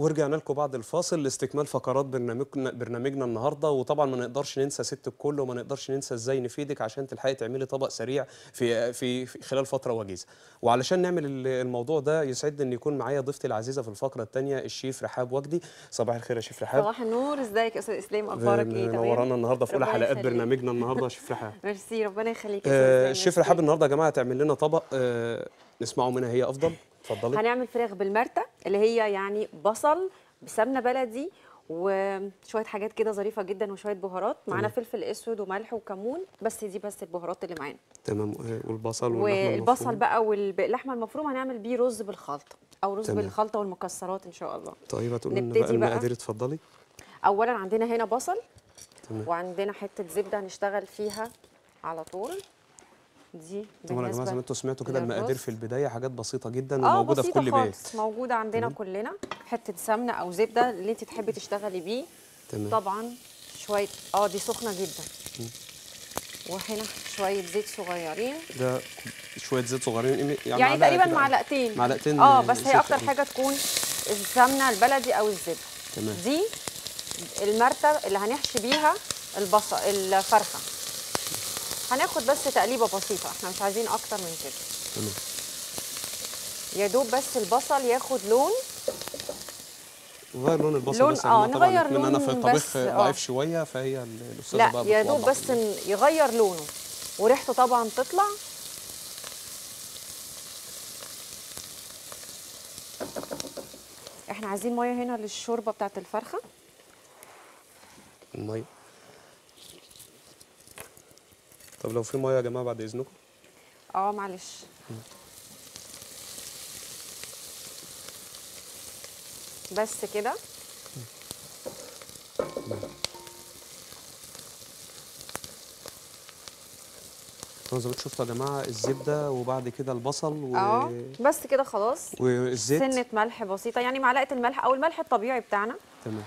ورجعنا لكم بعد الفاصل لاستكمال فقرات برنامجنا برنامجنا النهارده وطبعا ما نقدرش ننسى ست الكل وما نقدرش ننسى ازاي نفيدك عشان تلحقي تعملي طبق سريع في في, في خلال فتره وجيزه وعلشان نعمل ال- الموضوع ده يسعدني ان يكون معايا ضيفتي العزيزه في الفقره الثانيه الشيف رحاب وجدي صباح الخير يا شيف رحاب صباح النور ازيك يا استاذ اسلام اخبارك ايه تمام نورانا النهارده في اولى ربنا حلقات يخليك. برنامجنا النهارده يا شيف رحاب ميرسي ربنا يخليك يا آه، أستاذ إسلام، الشيف ميرسي. رحاب النهارده يا جماعه تعمل لنا طبق آه، نسمعه منها هي افضل اتفضلي هنعمل فراخ بالمرتة اللي هي يعني بصل بسمنه بلدي وشويه حاجات كده ظريفه جدا وشويه بهارات معانا فلفل اسود وملح وكمون بس دي بس البهارات اللي معانا تمام آه، والبصل واللحمه والبصل المفرومة. بقى واللحمه المفرومه هنعمل بيه رز بالخلطه او رز تمام. بالخلطه والمكسرات ان شاء الله طيب هتقولي لنا نبتدي بقى بقى. المقادير اتفضلي اولا عندنا هنا بصل تمام. وعندنا حته زبده هنشتغل فيها على طول دي طبعا يا جماعه زي بالنسبه ما انتم سمعتوا كده للرز. المقادير في البدايه حاجات بسيطه جدا اه وموجوده في بسيطة كل خالص بيت موجودة عندنا تمام. كلنا حتة سمنة أو زبدة اللي أنت تحبي تشتغلي بيه تمام طبعا شوية اه دي سخنة جدا وهنا شوية زيت صغيرين ده شويه زيت صغيرين يعني, يعني, معلقة تقريبا كده. معلقتين معلقتين اه بس زيت هي أكتر تقريباً. حاجة تكون السمنة البلدي أو الزبدة تمام دي المرتة اللي هنحشي بيها البصل الفرخة هناخد بس تقليبة بسيطة احنا مش عايزين أكتر من كده تمام يا دوب بس البصل ياخد لون نغير لون البصل لون- بس يا آه، جماعة. طبعا نغير بما انا في لون الطبيخ بس، آه. ضعيف شويه فهي ال- الاستاذه لا بقى يا بتوضح دوب بس لي. إن يغير لونه وريحته طبعا تطلع احنا عايزين ميه هنا للشوربه بتاعت الفرخه الميه طب لو في ميه يا جماعه بعد اذنكم اه معلش بس كده طبعا زي ما انتم شفتوا يا جماعه الزبده وبعد كده البصل و... اه بس كده خلاص والزيت سنه ملح بسيطه يعني معلقه الملح او الملح الطبيعي بتاعنا تمام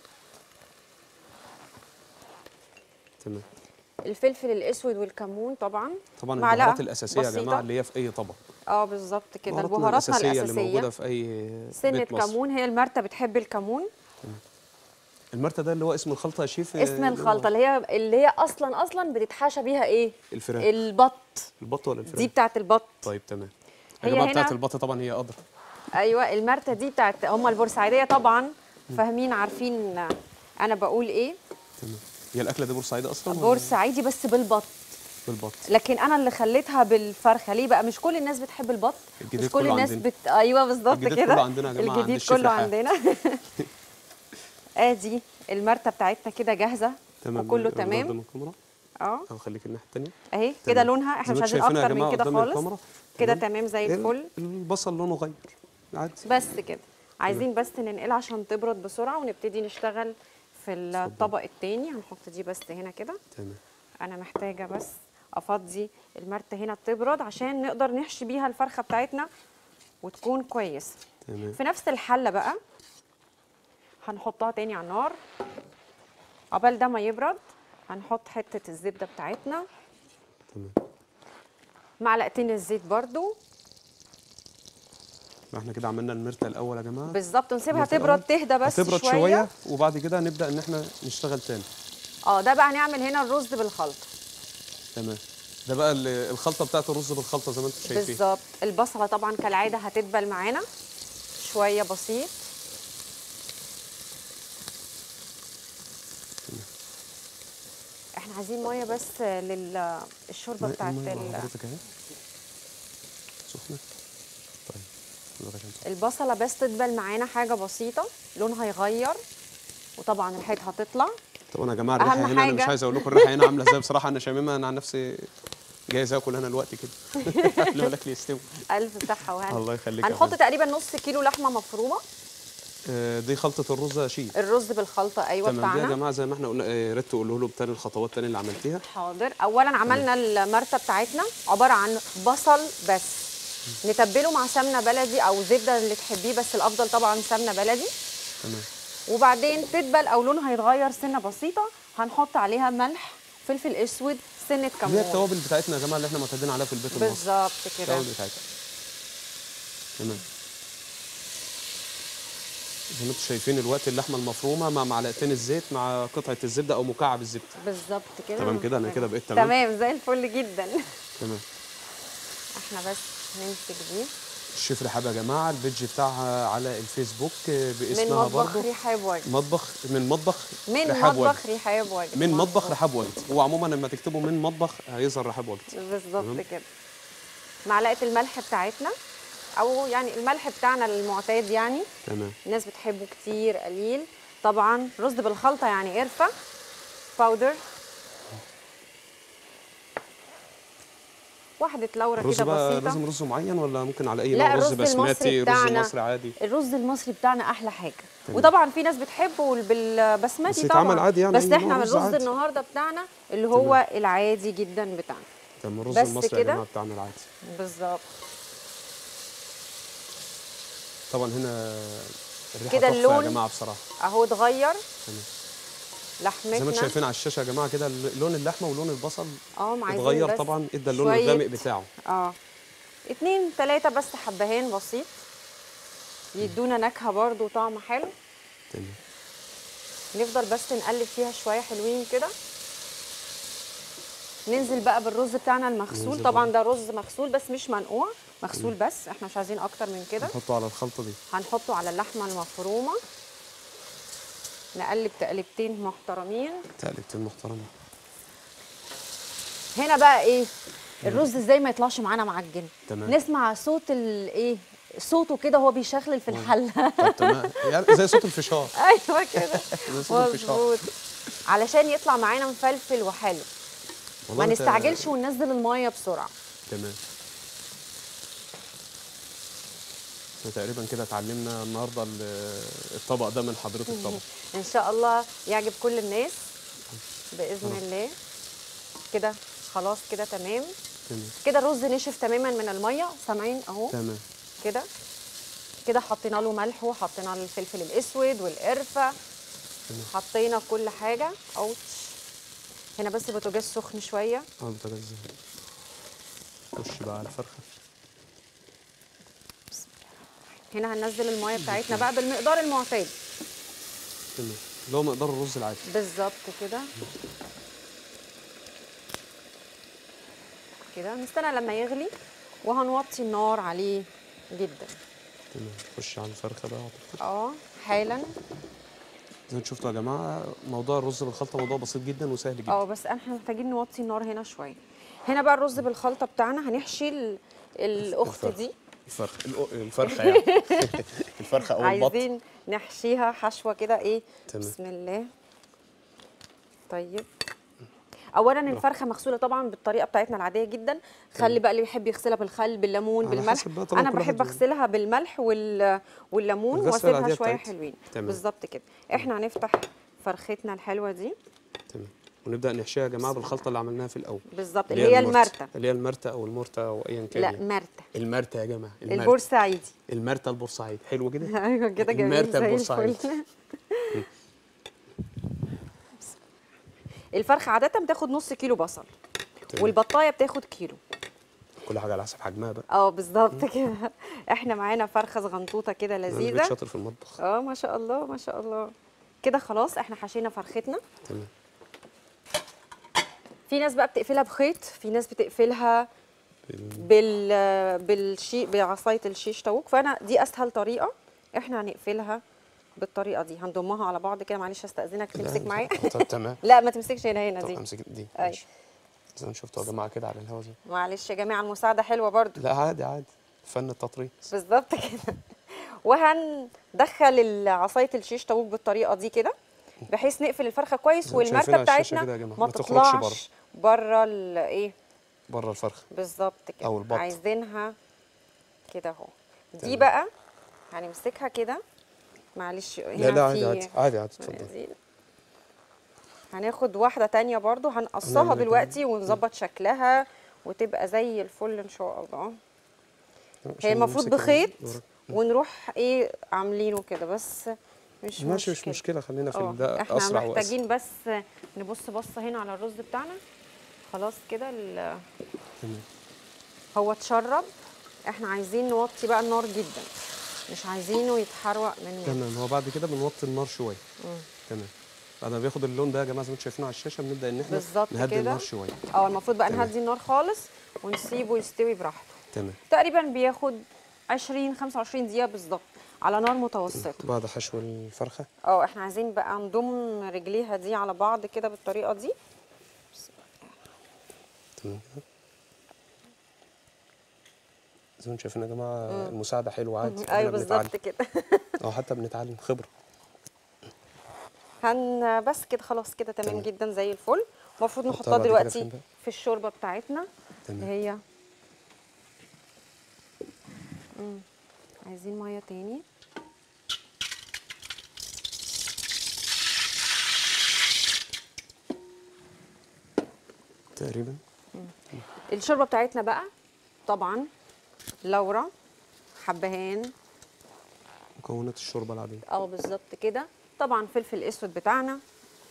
تمام الفلفل الاسود والكمون طبعا طبعا معلقة البهارات الاساسيه يا بسيطة. جماعه اللي هي في اي طبق اه بالظبط كده بهاراتنا البهاراتنا الاساسيه الاساسيه, اللي موجوده في اي سنه بيت مصر. كمون هي المرته بتحب الكمون المرتة ده اللي هو اسم الخلطه يا شيف اسم اللي هو الخلطه اللي هي اللي هي اصلا اصلا بتتحشى بيها ايه الفراخ البط البط ولا الفراخ دي بتاعت البط طيب تمام يا هي جماعه هنا- بتاعت البط طبعا هي ادرى ايوه المرته دي بتاعت هم البورسعيديه طبعا فاهمين عارفين انا بقول ايه تمام هي الاكله دي بورسعيدي اصلا ولا بورسعيدي بس بالبط بالبط لكن انا اللي خليتها بالفرخه ليه بقى مش كل الناس بتحب البط الجديد مش كل كله الناس عندنا. بت... ايوه بالظبط الجديد كده كله عندنا يا جماعة، عند الجديد الشيف كله رحاب. عندنا ادي المرته بتاعتنا كده جاهزه تمام وكله قدام تمام الكاميرا اه او خليك الناحيه الثانيه اهي كده لونها احنا مش عايزين اكتر من كده خالص كده تمام زي الفل البصل لونه غير عادي بس كده عايزين بس ننقلها عشان تبرد بسرعه ونبتدي نشتغل في الطبق التاني هنحط دي بس هنا كده تمام انا محتاجه بس افضي المرته هنا تبرد عشان نقدر نحشي بيها الفرخه بتاعتنا وتكون كويسه تمام في نفس الحله بقى هنحطها تاني على النار عقبال ده ما يبرد هنحط حته الزبده بتاعتنا تمام معلقتين الزيت برضو احنا كده عملنا المرتة الاول يا جماعه بالظبط ونسيبها المرتة تبرد الأول. تهدى بس هتبرد شويه, شويه وبعد كده نبدا ان احنا نشتغل تاني اه ده بقى هنعمل هنا الرز بالخلطه تمام ده بقى ال- الخلطه بتاعت الرز بالخلطه زي ما انتم شايفين بالظبط البصله طبعا كالعاده هتدبل معانا شويه بسيط احنا عايزين ميه بس للشوربه ما- بتاعت المية مع ال- حضرتك اهي سخنه طيب يلا عشان تسخن. البصله بس تدبل معانا حاجه بسيطه لونها يغير وطبعا الريحه هتطلع طبعا يا جماعه الريحه أهم هنا انا مش حاجة- عايز اقول لكم الريحه هنا عامله ازاي بصراحه انا شاممها انا عن نفسي جايز اكل انا الوقت كده قبل ما الاكل يستوي الف صحه وهنا الله يخليك يا هنحط فندم. تقريبا نص كيلو لحمه مفرومه آه، دي خلطه الرز يا شيف الرز بالخلطه ايوه تمام دي يا بتاعنا جماعه زي ما احنا قلنا آه، يا ريت تقولوا له تاني الخطوات تاني اللي عملتيها حاضر اولا عملنا المرته بتاعتنا عباره عن بصل بس نتبله مع سمنه بلدي او زبده اللي تحبيه بس الافضل طبعا سمنه بلدي تمام وبعدين تدبل او لونها يتغير سنه بسيطه هنحط عليها ملح فلفل اسود سنه اللي هي كمون التوابل بتاعتنا يا جماعه اللي احنا معتادين عليها في البيت المصري بالظبط كده التوابل بتاعتنا تمام زي ما انتم شايفين الوقت اللحمه المفرومه مع معلقتين الزيت مع قطعه الزبده او مكعب الزبده بالظبط كده تمام كده، أنا كده بقيت تمام. تمام زي الفل جدا تمام احنا بس نمسك دي الشيف رحاب يا جماعه البيج بتاعها على الفيسبوك آه، من باسمها مطبخ برضه رحاب وجد مطبخ من مطبخ من رحاب وجد مطبخ رحاب وجد من مطبخ مظبوط. رحاب وجد هو عموما لما تكتبوا من مطبخ هيظهر رحاب وجد بالظبط تمام. كده معلقه الملح بتاعتنا او يعني الملح بتاعنا المعتاد يعني تمام الناس بتحبه كتير قليل طبعا رز بالخلطه يعني قرفه باودر واحده لورا الرز كده بقى بسيطه لازم رز معين ولا ممكن على اي لا نوع رز الرز المصري بسمتي رز بتاعنا مصري عادي الرز المصري بتاعنا احلى حاجه تمام. وطبعا في ناس بتحبه بالبسمتي بس طبعا يتعمل عادي يعني بس أي احنا نوع من رز الرز عادي. النهارده بتاعنا اللي هو العادي جدا بتاعنا تمام الرز بس المصري يا كده؟ جماعه بتاعنا العادي بالظبط طبعا هنا الريحه كده تحفه يا اللون جماعه بصراحه اهو اتغير تمام. لحمتنا زي ما انتم شايفين على الشاشه يا جماعه كده لون اللحمه ولون البصل اه ما عايزين اتغير بس طبعا ادى اللون شوية- الغامق بتاعه اه اتنين تلاتة بس حبهان بسيط يدونا نكهة برضو وطعم حلو تمام نفضل بس نقلب فيها شوية حلوين كده ننزل بقى بالرز بتاعنا المغسول ننزل طبعا بال- ده رز مغسول بس مش منقوع مغسول بس احنا مش عايزين اكتر من كده نحطه على الخلطه دي هنحطه على اللحمة المفرومة نقلب تقلبتين محترمين تقلبتين محترمه هنا بقى ايه الرز ازاي ما يطلعش معانا معجن تمام. نسمع صوت الايه صوته كده وهو بيشخلل في الحله طب تمام يعني زي صوت الفشار ايوه كده زي صوت الفشار مظبوط علشان يطلع معانا مفلفل وحلو والله ما أنت- نستعجلش وننزل الميه بسرعه تمام احنا تقريبا كده اتعلمنا النهارده ال- الطبق ده من حضرتك طبعا ان شاء الله يعجب كل الناس باذن الله كده خلاص كده تمام تمام كده الرز نشف تماما من الميه سامعين اهو تمام كده كده حطينا له ملح وحطينا له الفلفل الاسود والقرفه حطينا كل حاجه اوتش هنا بس البوتاجاز سخن شويه اه البوتاجاز خش بقى على الفرخه هنا هننزل الميه بتاعتنا بقى بالمقدار المعتاد تمام اللي هو مقدار الرز العادي بالظبط كده كده نستنى لما يغلي وهنوطي النار عليه جدا تمام خش على الفرخه بقى اه حالا زي ما انتم شفتوا يا جماعه موضوع الرز بالخلطه موضوع بسيط جدا وسهل جدا اه بس احنا محتاجين نوطي النار هنا شويه هنا بقى الرز بالخلطه بتاعنا هنحشي ال- الاخت الفرخة. دي الفرخه الأ- الفرخه يعني الفرخه او البط عايزين نحشيها حشوه كده ايه تمام. بسم الله طيب اولا الفرخه مغسوله طبعا بالطريقه بتاعتنا العاديه جدا خلي بقى اللي بيحب يغسلها بالخل بالليمون على بالملح حسب بقى طبعاً انا كل بحب واحد اغسلها بالملح وال... والليمون الغسلة واسيبها العادية شويه بتاعتها. حلوين تمام. بالظبط كده احنا هنفتح فرختنا الحلوه دي تمام ونبدا نحشيها يا جماعه بالخلطه اللي عملناها في الاول بالظبط اللي هي المرتة اللي هي المرتة او المرتة او ايا كان لا يعني. مرتة المرتة يا جماعه المرتة البورسعيدي المرتة البورسعيد حلو كده ايوه كده جميل المرتة زي البورسعيد. الفل الفرخه عاده بتاخد نص كيلو بصل تمام. والبطايه بتاخد كيلو كل حاجه على حسب حجمها بقى اه بالظبط كده احنا معانا فرخه صغنطوطه كده انا بقيت لذيذه شاطر في المطبخ اه ما شاء الله ما شاء الله كده خلاص احنا حشينا فرختنا تمام في ناس بقى بتقفلها بخيط في ناس بتقفلها بال بالشي بعصايه الشيش طاووق فانا دي اسهل طريقه احنا هنقفلها بالطريقه دي هنضمها على بعض كده معلش استاذنك تمسك لا، معايا طب تمام لا ما تمسكش هنا هنا طب دي امسك دي أيوة. ماشي زي ما شفتوا يا جماعه كده على الهوا زي معلش يا جماعه المساعده حلوه برضو لا عادي عادي فن التطريز بالظبط كده وهندخل عصايه الشيش طاووق بالطريقه دي كده بحيث نقفل الفرخه كويس زي ما شايفين والمركه على الشاشة بتاعتنا كده يا جماعة، ما ما تخرجش تطلعش بره الايه بره الفرخه بالظبط كده أو البط. عايزينها كده اهو دي تمام. بقى هنمسكها كده معلش هنا لا لا عادي في عادي عادي عادي اتفضل مناديل. هناخد واحدة تانية برضو هنقصها هنعمل إيه دلوقتي ونظبط شكلها وتبقى زي الفل ان شاء الله هي عشان المفروض نمسك بخيط الورق. ونروح ايه عاملينه كده بس مش ماشي مشكلة. مش مشكله خلينا في اه ده احنا اسرع واسرع محتاجين بس نبص بصة هنا على الرز بتاعنا خلاص كده ال- تمام هو اتشرب احنا عايزين نوطي بقى النار جدا مش عايزينه يتحرق مننا تمام هو بعد كده بنوطي النار شويه تمام بعد ما بياخد اللون ده يا جماعه زي ما انتم شايفينه على الشاشه بنبدا ان احنا بالظبط نهدي كده. النار شويه اه المفروض بقى تمام. نهدي النار خالص ونسيبه يستوي براحته تمام تقريبا بياخد 20 25 دقيقه بالظبط على نار متوسطه بعد حشو الفرخه اه احنا عايزين بقى نضم رجليها دي على بعض كده بالطريقه دي تمام كده زي ما انتم شايفين يا جماعه المساعده حلوه عادي ايوه كلنا بنتعلم. بالظبط كده او حتى بنتعلم خبره هن بس كده خلاص كده تمام تمام. جدا زي الفل المفروض نحطها نحطها بعد كده دلوقتي فين بقى؟ في الشوربه بتاعتنا تمام. اللي هي مم. عايزين ميه تاني تقريبا الشوربه بتاعتنا بقى طبعا لورا حبهان مكونات الشوربه العاديه اه بالظبط كده طبعا فلفل اسود بتاعنا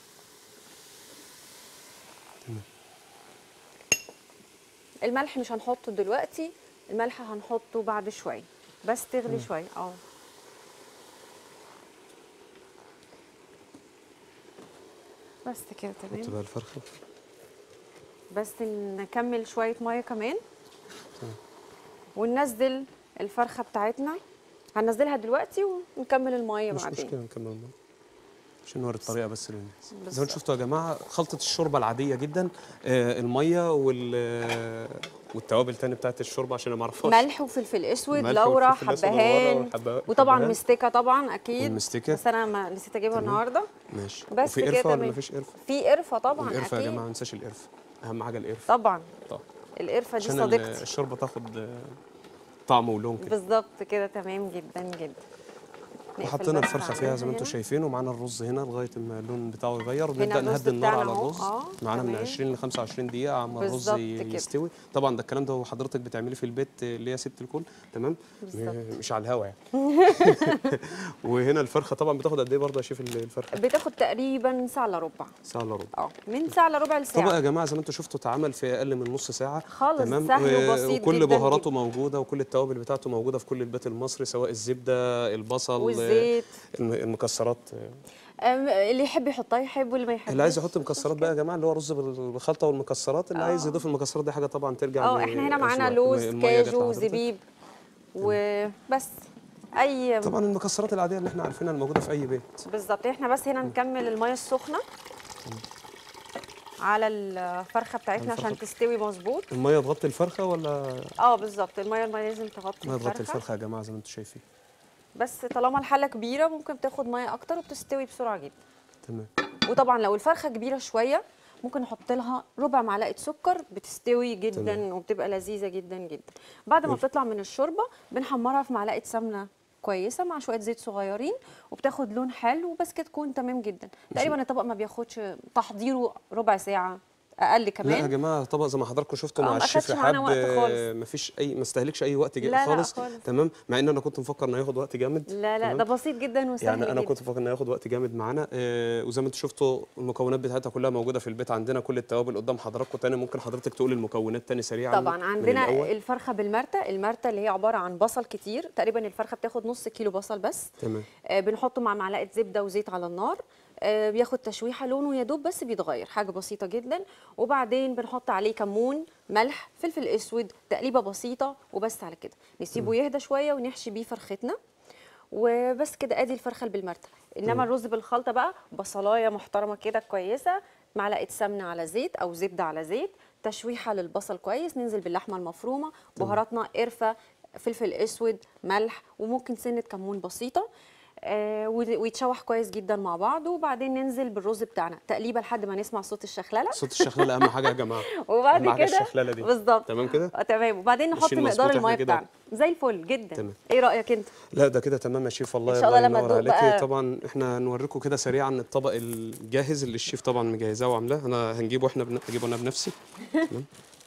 الملح مش هنحطه دلوقتي الملح هنحطه بعد شويه بس تغلي شويه اه بس كده نحط تمام بقى الفرخه بس نكمل شويه ميه كمان وننزل الفرخه بتاعتنا هننزلها دلوقتي ونكمل الميه مش بعدين مشكله نكمل الموضوع عشان نوري الطريقه بس للناس زي ما بالظبط. انتم شفتوا يا جماعه خلطه الشوربه العاديه جدا آه الميه وال آه، والتوابل تاني بتاعت الشوربه عشان انا ما اعرفهاش ملح وفلفل اسود ملح لورا وفلفل أسود ولورا حبهان والحبه- وطبعا حبهان. مستكه طبعا اكيد والمستكة. بس انا ما نسيت اجيبها تمام. النهارده ماشي بس وفي كده قرفه ولا تمام. مفيش قرفه في قرفه طبعا القرفه يا اكيد جماعه ما ننساش القرفه اهم حاجه القرفه طبعا طبعا القرفه دي عشان ال- صديقتي الشوربه تاخد آه، طعم ولون كده بالظبط كده تمام جدا جدا نقفل وحطينا بس الفرخه فيها عليها زي ما انتم هنا. شايفين ومعانا الرز هنا لغايه ما اللون بتاعه يغير هنا نبدا الرز نهدي النار بتاعنا على اهو. الرز اه، معانا من تمام. 20 ل 25 دقيقه عما الرز بالظبط ي- كده. يستوي طبعا ده الكلام ده حضرتك بتعمليه في البيت اللي هي ست الكل تمام بالظبط. م- مش على الهوا يعني وهنا الفرخه طبعا بتاخد قد ايه برضه يا شيف ال- الفرخه بتاخد تقريبا ساعه الا ربع ساعه الا ربع اه من ساعه الا ربع طبق لساعه يا جماعه زي ما انتم شفتوا اتعمل في اقل من نص ساعه خالص، تمام سهل و- وبسيط وكل جداً بهاراته جداً. موجوده وكل التوابل بتاعته موجوده في كل البيت المصري سواء الزبده البصل والزيت الم- المكسرات أم، اللي يحب يحطها يحب واللي ما يحبش اللي عايز يحط مكسرات بقى يا جماعه اللي هو رز بال- بالخلطه والمكسرات اللي عايز آه. يضيف المكسرات دي حاجه طبعا ترجع اه احنا هنا معانا لأذواق. لوز المية جت كاجو لحضرتك. زبيب وبس اي طبعا المكسرات العاديه اللي احنا عارفينها الموجوده في اي بيت بالظبط احنا بس هنا نكمل الميه السخنه على الفرخه بتاعتنا عشان الفرخة. تستوي مظبوط الميه تغطي الفرخه ولا اه بالظبط الميه الميه لازم تغطي الميه تغطي الفرخه الفرخه يا جماعه زي ما انتم شايفين بس طالما الحله كبيره ممكن تاخد ميه اكتر وبتستوي بسرعه جدا تمام وطبعا لو الفرخه كبيره شويه ممكن نحط لها ربع معلقه سكر بتستوي جدا تمام. وبتبقى لذيذه جدا جدا بعد ما ماشي. بتطلع من الشوربه بنحمرها في معلقه سمنه كويسه مع شويه زيت صغيرين وبتاخد لون حلو وبس كده تكون تمام جدا تقريبا الطبق ما بياخدش تحضيره ربع ساعه اقل لا يا كمان جماعه طبق زي ما حضراتكم شفتوا آه، مع ما الشيف أخدش معانا رحاب وقت خالص. آه، مفيش اي ما استهلكش اي وقت جا- لا، لا، خالص خالص. تمام مع ان انا كنت مفكر انه هياخد وقت جامد لا لا تمام؟ ده بسيط جدا وسهل يعني انا جدا كنت فاكر انه هياخد وقت جامد معانا آه وزي ما انتم شفتوا المكونات بتاعتها كلها موجوده في البيت عندنا كل التوابل قدام حضراتكم تاني ممكن حضرتك تقول المكونات تاني سريعا طبعا من عندنا الأول. الفرخه بالمرتة المرتة اللي هي عباره عن بصل كتير تقريبا الفرخه بتاخد نص كيلو بصل بس تمام آه، بنحطه مع معلقه زبده وزيت على النار آه، بياخد تشويحه لونه يا دوب بس بيتغير حاجه بسيطه جدا وبعدين بنحط عليه كمون ملح فلفل اسود تقليبه بسيطه وبس على كده نسيبه يهدى شويه ونحشي بيه فرختنا وبس كده ادي الفرخه اللي بالمرتة انما الرز بالخلطه بقى بصلايه محترمه كده كويسه معلقه سمنه على زيت او زبده على زيت تشويحه للبصل كويس ننزل باللحمه المفرومه بهاراتنا قرفه فلفل اسود ملح وممكن سنه كمون بسيطه آه ويت- ويتشوح كويس جدا مع بعض وبعدين ننزل بالرز بتاعنا تقليبه لحد ما نسمع صوت الشخلله صوت الشخلله اهم حاجه يا جماعه وبعد أهم حاجة كده الشخلله دي بالظبط تمام كده آه تمام وبعدين نحط ماشيين مقدار مظبوط إحنا الميه كده. بتاعنا زي الفل جدا تمام. ايه رايك انت لا ده كده تمام يا شيف والله إن شاء الله لما ينور تدوق عليكي بقى- طبعا احنا هنوريكم كده سريعا الطبق الجاهز اللي الشيف طبعا مجهزاه وعاملاه انا هنجيبه احنا بن... هجيبه انا بنفسي تمام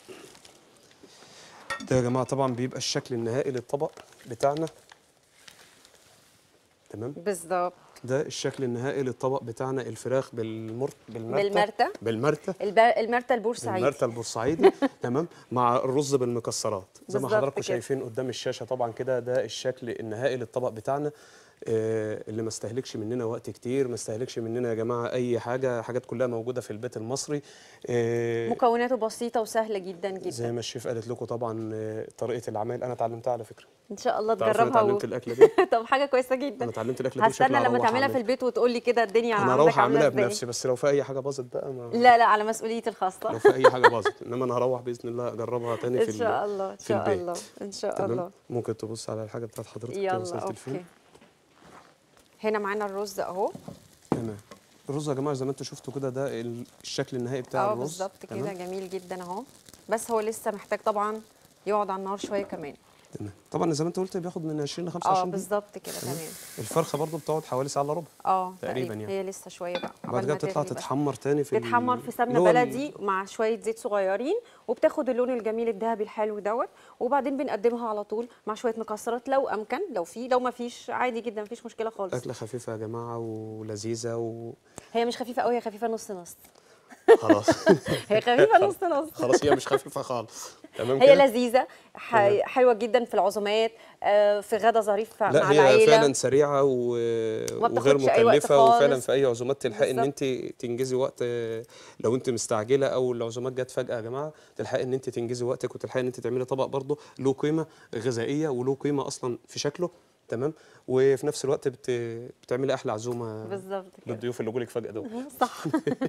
ده يا جماعه طبعا بيبقى الشكل النهائي للطبق بتاعنا تمام بالظبط ده الشكل النهائي للطبق بتاعنا الفراخ بالمر بالمرتة بالمرتة. بالمرتة الب- المرتة البورسعيدي المرتة البورسعيدي تمام مع الرز بالمكسرات زي ما بالظبط حضراتكم كده. شايفين قدام الشاشه طبعا كده ده الشكل النهائي للطبق بتاعنا آه، اللي ما استهلكش مننا وقت كتير ما استهلكش مننا يا جماعه اي حاجه حاجات كلها موجوده في البيت المصري آه، مكوناته بسيطة وسهلة جدا زي جدا ما الشيف قالت لكم طبعا آه، طريقه العمل انا اتعلمتها على فكره ان شاء الله تعرف انا تجربها و... اتعلمت الاكله دي طب حاجة كويسة جدا انا اتعلمت الاكله دي بشكل هستنى لما هروح تعملها في أعملها. البيت وتقول لي كده الدنيا انا عندك اروح عاملة اعملها ازاي بنفسي بس لو في اي حاجه باظت بقى ما لا لا على مسؤوليتي لو الخاصة في اي حاجه باظت انما انا هروح باذن الله اجربها تاني في ان ال- شاء الله ان في شاء البيت. الله ان شاء تمام الله ممكن تبص على الحاجه بتاعت حضرتك كده يلا وصلت لفين اوكي هنا معانا الرز اهو تمام الرز يا جماعه زي ما انتم شفتوا كده ده ال- الشكل النهائي بتاع اه الرز بالظبط كده تمام؟ جميل جدا اهو بس هو لسه محتاج طبعا يقعد على النار شويه كمان تمام طبعا زي ما انت قلت بياخد من 20 ل 25 اه دقيقه بالظبط كده تمام الفرخه برضو بتقعد حوالي ساعه الا ربع اه تقريباً تقريبا يعني. هي لسه شويه بقى وبعد عقبال كده ما بتطلع تغلي بس. تتحمر تاني في ال- تتحمر في اللي سمنه هو ال- بلدي مع شويه زيت صغيرين وبتاخد اللون الجميل الذهبي الحلو دوت وبعدين بنقدمها على طول مع شويه مكسرات لو امكن لو في لو ما فيش عادي جدا مفيش مشكله خالص اكله خفيفه يا جماعه ولذيذه و هي مش خفيفه قوي هي خفيفه نص نص خلاص هي خفيفه نص نص خلاص هي مش خفيفه خالص تمام هي كده لذيذه ح- حلوه جدا في العزومات آه، في غدا ظريف مع لا هي العيله فعلا سريعه و... وغير بتاخدش أي وقت مكلفه وفعلا خالص. في اي عزومات تلحقي ان بالظبط. انت تنجزي وقت آه، لو انت مستعجله او العزومات جت فجاه يا جماعه تلحقي ان انت تنجزي وقتك وتلحقي ان انت تعملي طبق برضه له قيمه غذائيه وله قيمه اصلا في شكله تمام وفي نفس الوقت بت... بتعملي احلى عزومه بالظبط كده للضيوف اللي جولك فجاه دول صح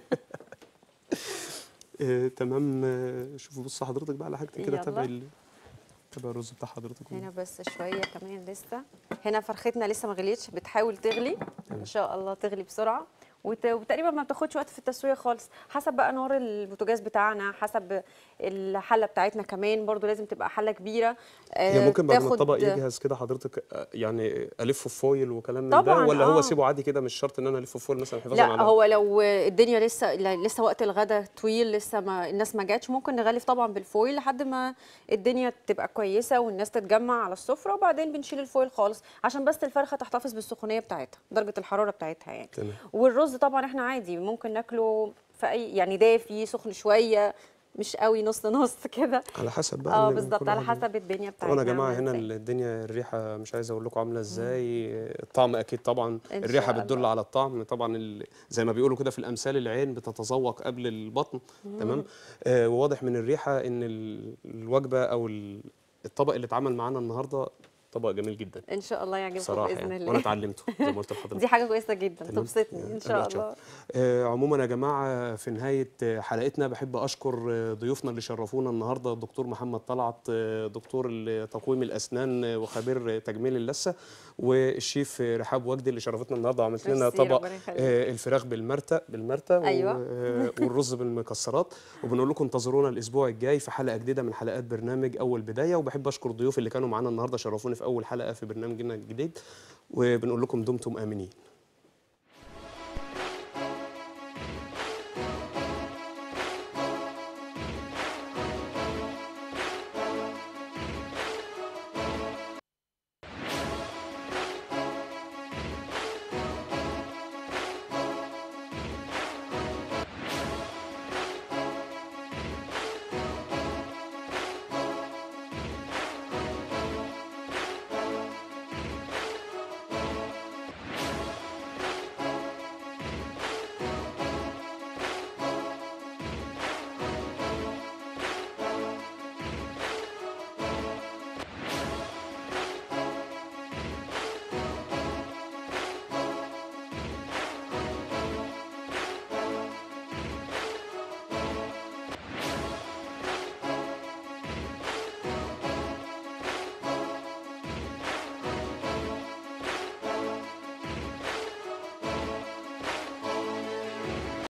آه، تمام آه، شوفوا بص حضرتك بقى على حاجتي كده يلا. تابعي ال- تابعي الرز بتاع حضرتك هنا بس شويه كمان لسه هنا فرختنا لسه ما غليتش بتحاول تغلي ان شاء الله تغلي بسرعه وت- وتقريبا ما بتاخدش وقت في التسويه خالص حسب بقى نار البوتاجاز بتاعنا حسب الحله بتاعتنا كمان برضو لازم تبقى حله كبيره هي آه، ممكن بعد ما تاخد- الطبق يجهز كده حضرتك آه، يعني الفه في فويل وكلام من ده طبعاً، ولا هو آه. اسيبه عادي كده مش شرط ان انا الفه في فويل مثلا حفاظا على لا هو لو الدنيا لسه لا- لسه وقت الغدا طويل لسه ما الناس ما جاتش ممكن نغلف طبعا بالفويل لحد ما الدنيا تبقى كويسه والناس تتجمع على السفره وبعدين بنشيل الفويل خالص عشان بس الفرخه تحتفظ بالسخونيه بتاعتها درجه الحراره بتاعتها يعني تمام. والرز طبعا احنا عادي ممكن ناكله في اي يعني دافي سخن شويه مش قوي نص نص كده على حسب بقى اه اللي بالظبط كل على واحد- حسب الدنيا بتاعتنا طبعا يا جماعه عاملة هنا إزاي. الدنيا الريحه مش عايز اقول لكم عامله ازاي الطعم اكيد طبعا إن الريحه شاء بتدل الله. على الطعم طبعا ال- زي ما بيقولوا كده في الامثال العين بتتذوق قبل البطن تمام آه وواضح من الريحه ان ال- الوجبه او ال- الطبق اللي اتعمل معانا النهارده طبق جميل جدا ان شاء الله يعجبكم صراحه باذن يعني الله وانا اتعلمته زي ما قلت لحضرتك دي حاجه كويسه جدا تمام؟ تبسطني ان شاء قبل الله آه، عموما يا جماعه في نهايه آه، حلقتنا بحب اشكر آه، ضيوفنا اللي شرفونا النهارده الدكتور محمد طلعت آه، دكتور ال- تقويم الاسنان آه، وخبير آه، تجميل اللثه والشيف آه، رحاب وجدي اللي شرفتنا النهارده وعملت لنا ميرسي، طبق ربنا يخليك. آه، الفراخ بالمرتة بالمرتة و- أيوة. آه، والرز بالمكسرات وبنقول لكم انتظرونا الاسبوع الجاي في حلقه جديده من حلقات برنامج اول بدايه وبحب اشكر الضيوف اللي كانوا معانا النهارده شرفوني في اول حلقه في برنامجنا الجديد وبنقول لكم دمتم امنين